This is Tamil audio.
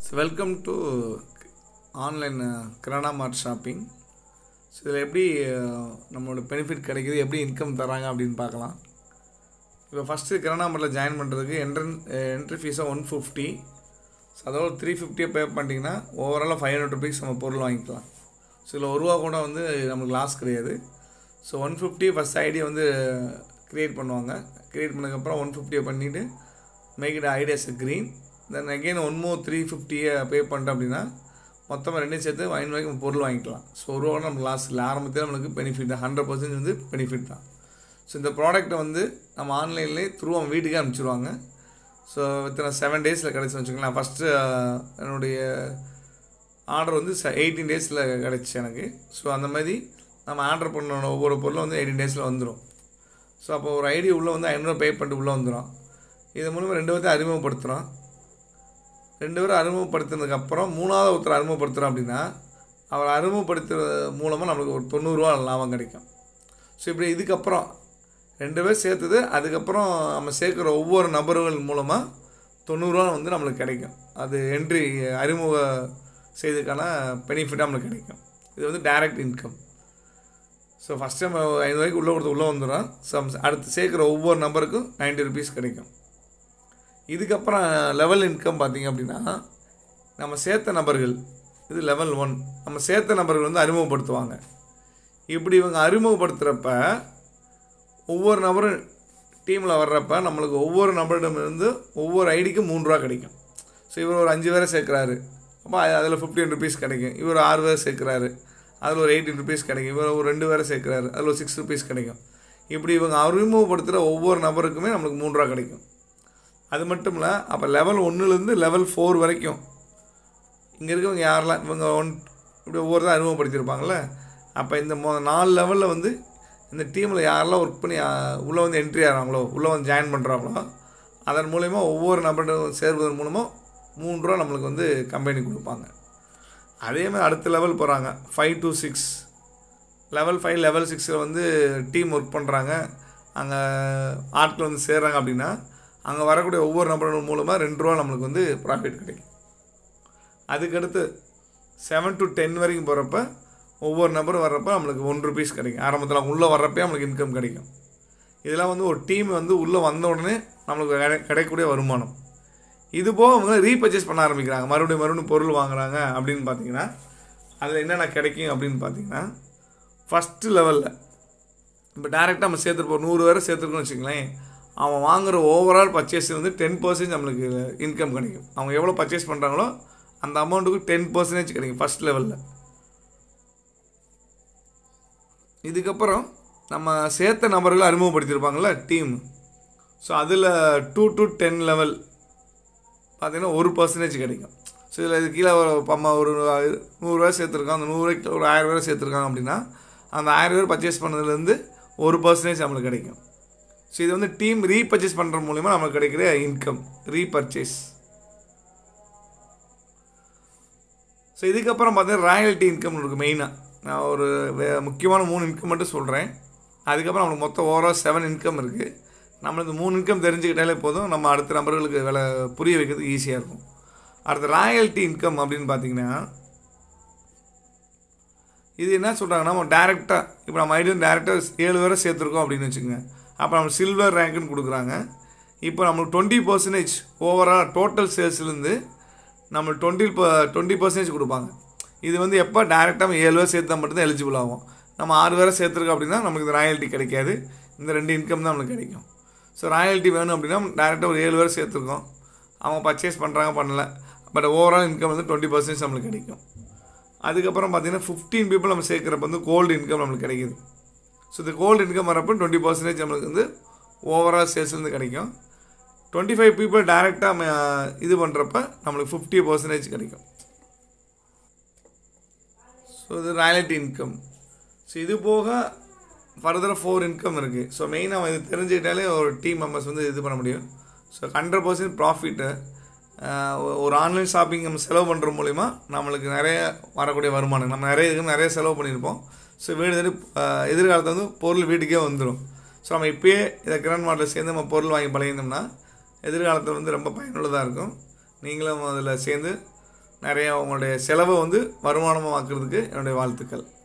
so welcome to online Kirana mart shopping so இதில் எப்படி அஹ், நம்மளோட பெனிஃபிட் கிடைக்குது எப்படி இன்கம் தராங்க அப்படின்னு பார்க்கலாம் இப்போ ஃபஸ்ட்டு கிரானா மார்ட்டில் ஜாயின் பண்ணுறதுக்கு என்ட்ரன் என்ட்ரி ஃபீஸாக ஒன் ஃபிஃப்டி ஸோ அதோட த்ரீ ஃபிஃப்டியை பே பண்ணிட்டீங்கன்னா ஓவராலாக ஃபைவ் ஹண்ட்ரட் ருபீஸ் நம்ம பொருள் வாங்கிக்கலாம் ஸோ இதில் ஒரு ரூபா கூட வந்து நமக்கு லாஸ் கிடையாது ஸோ ஒன் ஃபிஃப்டி ஃபஸ்ட் ஐடியை வந்து க்ரியேட் பண்ணுவாங்க க்ரியேட் பண்ணதுக்கப்புறம் ஒன் ஃபிஃப்டியை பண்ணிவிட்டு make it ideas green then again one more three ஃபிஃப்டியை பே பண்ணிட்டோம் அப்படின்னா மொத்தமாக ரெண்டையும் சேர்த்து ஐநூறு ரூபாய்க்கு நம்ம பொருள் வாங்கிக்கலாம் ஸோ ஒரு ரூபா நமக்கு லாஸ் இல்லை ஆரம்பத்தில் நம்மளுக்கு பெனிஃபிட் தான் ஹண்ட்ரட் பர்சன்ட் வந்து பெனிஃபிட் தான் ஸோ இந்த ப்ராடக்ட்டை வந்து நம்ம ஆன்லைன்லேயே த்ரூ அவங்க வீட்டுக்கே அனுப்பிச்சிருவாங்க ஸோ இத்தனை செவன் டேஸில் கிடச்சி வச்சுக்கலாம் ஃபஸ்ட்டு என்னுடைய ஆர்டர் வந்து எயிட்டீன் டேஸில் கிடச்சி எனக்கு ஸோ அந்த மாதிரி நம்ம ஆர்டர் பண்ண ஒவ்வொரு பொருளும் வந்து எயிட்டீன் டேஸில் வந்துடும் ஸோ அப்போ ஒரு ஐடி உள்ளே வந்து ஐநூறுரூவா பே பண்ணிட்டு உள்ளே வந்துடும் இது மூலமாக ரெண்டு பேர்த்தையும் அறிமுகப்படுத்துகிறோம் ரெண்டு பேரும் அறிமுகப்படுத்தினதுக்கப்புறம் மூணாவது ஒருத்தர் அறிமுகப்படுத்துகிறோம் அப்படின்னா அவர் அறிமுகப்படுத்துறது மூலமாக நம்மளுக்கு ஒரு தொண்ணூறுரூவா லாபம் கிடைக்கும் ஸோ இப்படி இதுக்கப்புறம் ரெண்டு பேர் சேர்த்தது அதுக்கப்புறம் நம்ம சேர்க்குற ஒவ்வொரு நபர்கள் மூலமாக தொண்ணூறுரூவா வந்து நம்மளுக்கு கிடைக்கும் அது என்ட்ரி அறிமுக செய்ததுக்கான பெனிஃபிட்டாக நம்மளுக்கு கிடைக்கும் இது வந்து direct income so first time ஐநூறுவாய்க்கு உள்ளே கொடுத்து உள்ளே வந்துடும் ஸோ அடுத்து சேர்க்குற ஒவ்வொரு நம்பருக்கும் 90 ருபீஸ் கிடைக்கும் இதுக்கப்புறம் லெவல் இன்கம் பார்த்தீங்க அப்படின்னா நம்ம சேர்த்த நபர்கள் இது லெவல் ஒன் நம்ம சேர்த்த நபர்கள் வந்து அறிமுகப்படுத்துவாங்க இப்படி இவங்க அறிமுகப்படுத்துகிறப்ப ஒவ்வொரு நபரும் டீமில் வர்றப்ப நம்மளுக்கு ஒவ்வொரு நபரிடமிருந்து ஒவ்வொரு ஐடிக்கும் மூணு ரூபா கிடைக்கும் ஸோ இவர் ஒரு அஞ்சு பேரை சேர்க்குறாரு அப்போ அதில் ஃபிஃப்டீன் ருபீஸ் கிடைக்கும் இவர் ஆறு பேர் சேர்க்குறாரு அதில் ஒரு எயிட்டீன் ருபீஸ் கிடைக்கும் இவர் ஒரு ரெண்டு பேரை சேர்க்குறாரு அதில் ஒரு சிக்ஸ் ருபீஸ் கிடைக்கும் இப்படி இவங்க அறிமுகப்படுத்துகிற ஒவ்வொரு நபருக்குமே நம்மளுக்கு மூணு ரூபா கிடைக்கும் அது மட்டும் இல்லை அப்போ லெவல் ஒன்றுலேருந்து லெவல் ஃபோர் வரைக்கும் இங்கே இருக்கவங்க யாரெல்லாம் இவங்க ஒன் இப்படி ஒவ்வொருத்தரும் அறிமுகப்படுத்தியிருப்பாங்கள்ல அப்போ இந்த மொ நாலு லெவலில் வந்து இந்த டீமில் யாரெல்லாம் ஒர்க் பண்ணி உள்ளே வந்து என்ட்ரி ஆகிறாங்களோ உள்ளே வந்து ஜாயின் பண்ணுறாங்களோ அதன் மூலயமா ஒவ்வொரு நபரும் சேர்வதன் மூலமாக மூணு ரூபா நம்மளுக்கு வந்து கம்பெனி கொடுப்பாங்க அதே மாதிரி அடுத்த லெவல் போகிறாங்க five to six level five level சிக்ஸில் வந்து டீம் ஒர்க் பண்ணுறாங்க அங்கே ஆட்கள் வந்து சேர்றாங்க அப்படின்னா அங்கே வரக்கூடிய ஒவ்வொரு நபர்கள் மூலமாக ரெண்டு ரூபா நம்மளுக்கு வந்து ப்ராஃபிட் கிடைக்கும் அதுக்கடுத்து செவன் டு டென் வரைக்கும் போகிறப்ப ஒவ்வொரு நபரும் வர்றப்ப நம்மளுக்கு ஒன் ருபீஸ் கிடைக்கும் ஆரம்பத்தில் அவங்க உள்ளே வர்றப்பே நம்மளுக்கு இன்கம் கிடைக்கும் இதெல்லாம் வந்து ஒரு டீம் வந்து உள்ளே வந்த உடனே நம்மளுக்கு கிடை கிடைக்கக்கூடிய வருமானம் இது போக அவங்க ரீபர்ச்சேஸ் பண்ண ஆரம்பிக்கிறாங்க மறுபடியும் மறுபடியும் பொருள் வாங்குறாங்க அப்படின்னு பார்த்தீங்கன்னா அதில் என்னென்ன கிடைக்கும் அப்படின்னு பார்த்தீங்கன்னா ஃபஸ்ட்டு லெவலில் இப்போ டேரெக்டாக நம்ம சேர்த்துருப்போம் நூறு பேரை சேர்த்துருக்கோம்னு வச்சுங்களேன் அவன் வாங்குற ஓவரால் பர்ச்சேஸ் வந்து டென் பர்சன்ட் நம்மளுக்கு இன்கம் கிடைக்கும் அவங்க எவ்வளோ பர்ச்சேஸ் பண்ணுறாங்களோ அந்த அமௌண்ட்டுக்கு டென் பர்சன்டேஜ் கிடைக்கும் ஃபஸ்ட் லெவலில் இதுக்கப்புறம் நம்ம சேர்த்த நபர்கள் அறிமுகப்படுத்தியிருப்பாங்கள்ல டீம் ஸோ அதில் டூ டு டென் லெவல் பார்த்தீங்கன்னா ஒரு பர்சன்டேஜ் கிடைக்கும் ஸோ இதில் இது கீழே ஒரு நம்ம ஒரு நூறுரூவா சேர்த்துருக்கோம் அந்த நூறுரூவாய்க்கு ஒரு ஆயிரம் ரூபாய் சேர்த்துருக்காங்க அப்படின்னா அந்த ஆயிரம் பேர் பர்ச்சேஸ் பண்ணதுலேருந்து ஒரு பர்சன்டேஜ் நம்மளுக்கு கிடைக்கும் ஸோ இது வந்து டீம் ரீபர்ச்சேஸ் பண்ணுற மூலிமா நமக்கு கிடைக்கிற இன்கம் ரீபர்ச்சேஸ் ஸோ இதுக்கப்புறம் பார்த்தீங்கன்னா ராயல்ட்டி இன்கம் இருக்குது மெயினாக நான் ஒரு வே- முக்கியமான மூணு இன்கம் மட்டும் சொல்கிறேன் அதுக்கப்புறம் நம்மளுக்கு மொத்தம் ஓவரால் செவன் இன்கம் இருக்குது நம்மளுக்கு மூணு இன்கம் தெரிஞ்சுக்கிட்டாலே போதும் நம்ம அடுத்த நபர்களுக்கு வேலை புரிய வைக்கிறது ஈஸியாக இருக்கும் அடுத்து ராயல்ட்டி இன்கம் அப்படின்னு பார்த்தீங்கன்னா இது என்ன சொல்கிறாங்கன்னா நம்ம டேரெக்டாக இப்போ நம்ம ஐடியா டேரெக்டாக ஏழு பேரை சேர்த்துருக்கோம் அப்படின்னு வச்சுக்கோங்க அப்போ நம்ம சில்வர் ரேங்க்குன்னு கொடுக்குறாங்க இப்போ நம்மளுக்கு டுவெண்ட்டி பர்சன்டேஜ் ஓவரால் டோட்டல் சேல்ஸ்லேருந்து நம்மளுக்கு டுவெண்ட்டி டுவெண்ட்டி பர்சன்டேஜ் கொடுப்பாங்க இது வந்து எப்போ டேரெக்டாக ஏழு பேர் சேர்த்தா மட்டும்தான் எலிஜிபிள் ஆகும் நம்ம ஆறு பேரை சேர்த்துருக்கோம் அப்படின்னா நமக்கு இந்த ராயல்ட்டி கிடைக்காது இந்த ரெண்டு இன்கம் தான் நம்மளுக்கு கிடைக்கும் ஸோ ராயல்ட்டி வேணும் அப்படின்னா டேரெக்டாக ஒரு ஏழு பேர் சேர்த்துருக்கோம் அவங்க பர்ச்சேஸ் பண்ணுறாங்க பண்ணல பட் ஓவரால் இன்கம் வந்து டுவெண்ட்டி பர்சன்டேஜ் நம்மளுக்கு கிடைக்கும் அதுக்கப்புறம் பார்த்தீங்கன்னா ஃபிஃப்டீன் பீப்புள் நம்ம சேர்க்குறப்ப வந்து கோல்டு இன்கம் நம்மளுக்கு கிடைக்குது ஸோ இந்த கோல்டு இன்கம் வரப்போ டுவெண்ட்டி பர்சன்டேஜ் நம்மளுக்கு வந்து ஓவரால் சேல்ஸ்லேருந்து கிடைக்கும் டுவெண்ட்டி ஃபைவ் பீப்புள் டேரெக்டாக இது பண்ணுறப்ப நம்மளுக்கு ஃபிஃப்டி பர்சன்டேஜ் கிடைக்கும் ஸோ இது ராயல்ட்டி இன்கம் ஸோ இது போக ஃபர்தராக ஃபோர் இன்கம் இருக்குது ஸோ மெயினாக இது தெரிஞ்சுக்கிட்டாலே ஒரு டீம் மெம்பர்ஸ் வந்து இது பண்ண முடியும் ஸோ ஹண்ட்ரட் பர்சன்ட் ப்ராஃபிட்டு ஒரு ஆன்லைன் ஷாப்பிங் நம்ம செலவு பண்ணுற மூலிமா நம்மளுக்கு நிறைய வரக்கூடிய வருமானம் நம்ம நிறைய இதுக்கு நிறைய செலவு பண்ணியிருப்போம் ஸோ வீடு தேடி அஹ், எதிர்காலத்தில் வந்து பொருள் வீட்டுக்கே வந்துடும் ஸோ நம்ம இப்போயே இதை கிராண்ட் மாடலில் சேர்ந்து நம்ம பொருள் வாங்கி பழகினோம்னா எதிர்காலத்தில் வந்து ரொம்ப பயனுள்ளதாக இருக்கும் நீங்களும் அதில் சேர்ந்து நிறைய உங்களுடைய செலவை வந்து வருமானமாக ஆக்குறதுக்கு என்னுடைய வாழ்த்துக்கள்